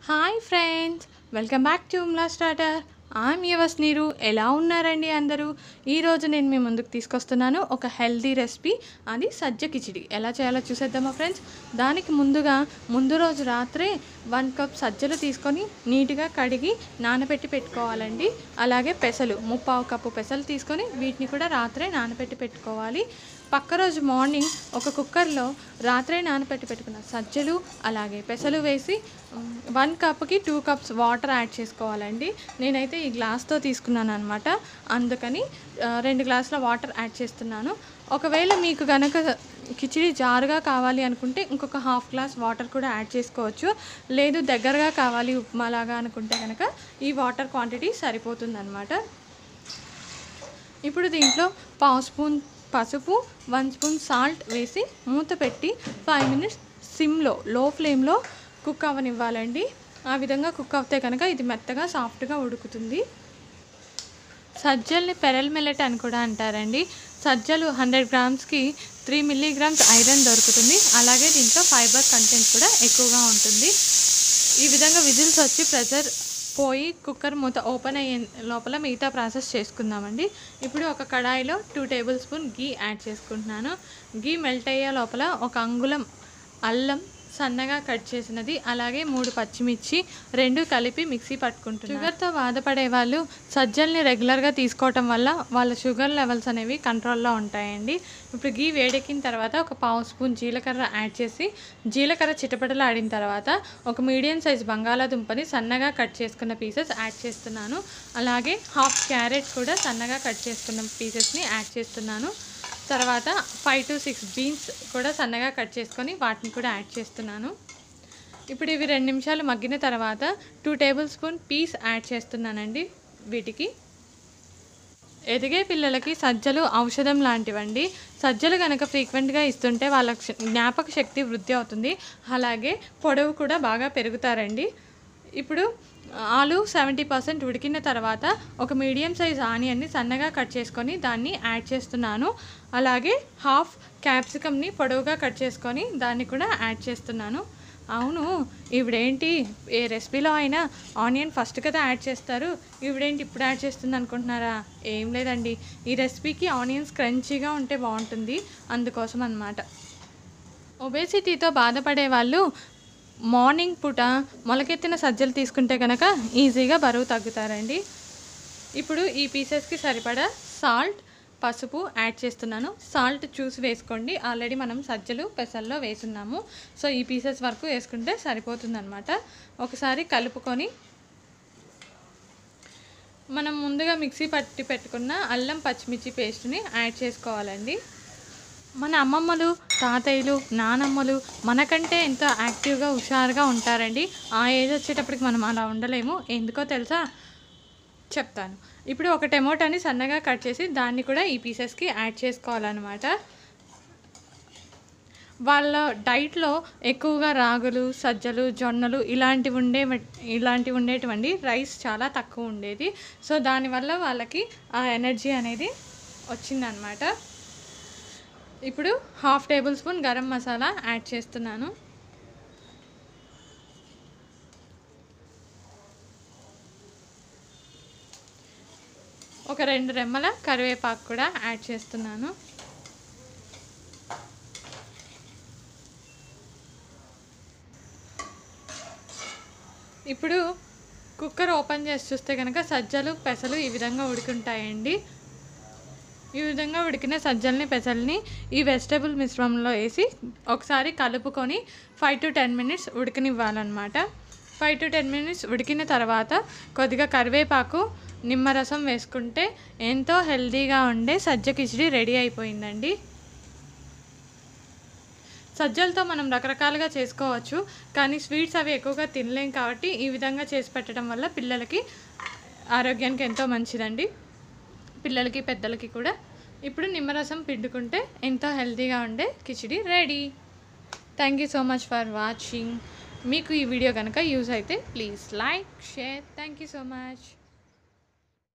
hi friends welcome back to ఉమ్లా starter I'm యువస్ నీరు ఎలా ఉన్నారండి అందరూ ఈరోజు నేను మీ ముందుకు తీసుకొస్తున్నాను ఒక హెల్దీ రెసిపీ అది సజ్జ కిచిడి ఎలా చేయాలో చూసేద్దామా ఫ్రెండ్స్ దానికి ముందుగా ముందు రోజు రాత్రే వన్ కప్ సజ్జలు తీసుకొని నీట్గా కడిగి నానబెట్టి పెట్టుకోవాలండి అలాగే పెసలు ముప్పావు కప్పు పెసలు తీసుకొని వీటిని కూడా రాత్రే నానబెట్టి పెట్టుకోవాలి పక్క రోజు మార్నింగ్ ఒక కుక్కర్లో రాత్రే నానబెట్టి పెట్టుకున్న సజ్జలు అలాగే పెసలు వేసి వన్ కప్కి టూ కప్స్ వాటర్ యాడ్ చేసుకోవాలండి నేనైతే ఈ గ్లాస్తో తీసుకున్నాను అనమాట అందుకని ఆ, రెండు గ్లాసుల వాటర్ యాడ్ చేస్తున్నాను ఒకవేళ మీకు గనక కిచిడి జారుగా కావాలి అనుకుంటే ఇంకొక హాఫ్ గ్లాస్ వాటర్ కూడా యాడ్ చేసుకోవచ్చు లేదు దగ్గరగా కావాలి ఉప్మాలాగా అనుకుంటే కనుక ఈ వాటర్ క్వాంటిటీ సరిపోతుందన్నమాట ఇప్పుడు దీంట్లో పావు స్పూన్ పసుపు వన్ స్పూన్ సాల్ట్ వేసి మూత పెట్టి ఫైవ్ మినిట్స్ సిమ్లో లో ఫ్లేమ్లో కుక్ అవ్వనివ్వాలండి ఆ విధంగా కుక్ అవుతే కనుక ఇది మెత్తగా సాఫ్ట్గా ఉడుకుతుంది సజ్జల్ని పెరల్ మిల్లెట్ అని కూడా అంటారండి సజ్జలు హండ్రెడ్ గ్రామ్స్కి త్రీ మిల్లీగ్రామ్స్ ఐరన్ దొరుకుతుంది అలాగే దీంట్లో ఫైబర్ కంటెంట్ కూడా ఎక్కువగా ఉంటుంది ఈ విధంగా విజిల్స్ వచ్చి ప్రెషర్ పోయి కుక్కర్ మూత ఓపెన్ అయ్యే లోపల మిగతా ప్రాసెస్ చేసుకుందామండి ఇప్పుడు ఒక కడాయిలో two tablespoon ghee add చేసుకుంటున్నాను గీ మెల్ట్ అయ్యే లోపల ఒక అంగుళం అల్లం సన్నగా కట్ చేసినది అలాగే మూడు పచ్చిమిర్చి రెండు కలిపి మిక్సీ పట్టుకుంటున్నాను షుగర్తో బాధపడే వాళ్ళు సజ్జల్ని రెగ్యులర్గా తీసుకోవటం వల్ల వాళ్ళ షుగర్ లెవెల్స్ అనేవి కంట్రోల్లో ఉంటాయండి ఇప్పుడు గీ వేడెక్కిన తర్వాత ఒక పావు స్పూన్ జీలకర్ర యాడ్ చేసి జీలకర్ర చిటపటలు ఆడిన తర్వాత ఒక మీడియం సైజ్ బంగాళాదుంపని సన్నగా కట్ చేసుకున్న పీసెస్ యాడ్ చేస్తున్నాను అలాగే హాఫ్ క్యారెట్ కూడా సన్నగా కట్ చేసుకున్న పీసెస్ని యాడ్ చేస్తున్నాను తర్వాత ఫైవ్ టు సిక్స్ బీన్స్ కూడా సన్నగా కట్ చేసుకొని వాటిని కూడా యాడ్ చేస్తున్నాను ఇప్పుడు ఇవి రెండు నిమిషాలు మగ్గిన తర్వాత two tablespoon peas add చేస్తున్నానండి వీటికి ఎదిగే పిల్లలకి సజ్జలు ఔషధం లాంటివండి సజ్జలు కనుక ఫ్రీక్వెంట్గా ఇస్తుంటే వాళ్ళ క్ష- జ్ఞాపక శక్తి వృద్ధి అవుతుంది అలాగే పొడవు కూడా బాగా పెరుగుతారండి ఇప్పుడు ఆలు సెవెంటీ పర్సెంట్ ఉడికిన తర్వాత ఒక మీడియం సైజ్ ఆనియన్ని సన్నగా కట్ చేసుకొని దాన్ని యాడ్ చేస్తున్నాను అలాగే హాఫ్ క్యాప్సికమ్ని పొడవుగా కట్ చేసుకొని దాన్ని కూడా యాడ్ చేస్తున్నాను అవును ఇవిడేంటి ఏ రెసిపీలో అయినా ఆనియన్ ఫస్ట్ కదా యాడ్ చేస్తారు ఇవిడేంటి ఇప్పుడు యాడ్ చేస్తుంది అనుకుంటున్నారా ఏం లేదండి ఈ రెసిపీకి ఆనియన్స్ క్రంచీగా ఉంటే బాగుంటుంది అందుకోసం అన్నమాట ఒబేసిటీతో బాధపడే వాళ్ళు మార్నింగ్ పూట మొలకెత్తిన సజ్జలు తీసుకుంటే కనుక ఈజీగా బరువు తగ్గుతారండి ఇప్పుడు ఈ పీసెస్కి సరిపడా సాల్ట్ పసుపు యాడ్ చేస్తున్నాను సాల్ట్ చూసి వేసుకోండి ఆల్రెడీ మనం సజ్జలు పెసల్లో వేసున్నాము సో ఈ పీసెస్ వరకు వేసుకుంటే సరిపోతుందన్నమాట ఒకసారి కలుపుకొని మనం ముందుగా మిక్సీ పట్టి పెట్టుకున్న అల్లం పచ్చిమిర్చి పేస్ట్ని యాడ్ చేసుకోవాలండి మన అమ్మమ్మలు తాతయ్యలు నానమ్మలు మనకంటే ఎంతో యాక్టివ్గా హుషారుగా ఉంటారండి ఆ ఏజ్ వచ్చేటప్పటికి మనం అలా ఉండలేము ఎందుకో తెలుసా చెప్తాను ఇప్పుడు ఒక టమోటాని సన్నగా కట్ చేసి దాన్ని కూడా ఈ పీసెస్కి యాడ్ చేసుకోవాలన్నమాట వాళ్ళ డైట్లో ఎక్కువగా రాగులు సజ్జలు జొన్నలు ఇలాంటివి ఉండే ఇలాంటివి ఉండేటువంటి రైస్ చాలా తక్కువ ఉండేది సో దానివల్ల వాళ్ళకి ఆ ఎనర్జీ అనేది వచ్చిందనమాట ఇప్పుడు half tablespoon garam masala add చేస్తున్నాను ఒక రెండు రెమ్మల కరివేపాకు కూడా యాడ్ చేస్తున్నాను ఇప్పుడు కుక్కర్ ఓపెన్ చేసి చూస్తే కనుక సజ్జలు పెసలు ఈ విధంగా ఉడికింటాయండి ఈ విధంగా ఉడికిన సజ్జల్ని పెసల్ని ఈ వెజిటేబుల్ మిశ్రమంలో వేసి ఒకసారి కలుపుకొని ఫైవ్ టు టెన్ మినిట్స్ ఉడకనివ్వాలన్నమాట ఫైవ్ టు టెన్ మినిట్స్ ఉడికిన తర్వాత కొద్దిగా కరివేపాకు నిమ్మరసం వేసుకుంటే ఎంతో హెల్తీగా ఉండే సజ్జ కిచిడి రెడీ అయిపోయిందండి సజ్జలతో మనం రకరకాలుగా చేసుకోవచ్చు కానీ స్వీట్స్ అవి ఎక్కువగా తినలేం కాబట్టి ఈ విధంగా చేసి పెట్టడం వల్ల పిల్లలకి ఆరోగ్యానికి ఎంతో మంచిదండి పిల్లలకి పెద్దలకి కూడా ఇప్పుడు నిమ్మరసం పిండుకుంటే ఎంతో హెల్తీగా ఉండే khichdi ready thank you so much for watching మీకు ఈ వీడియో కనుక యూజ్ అయితే please like share thank you so much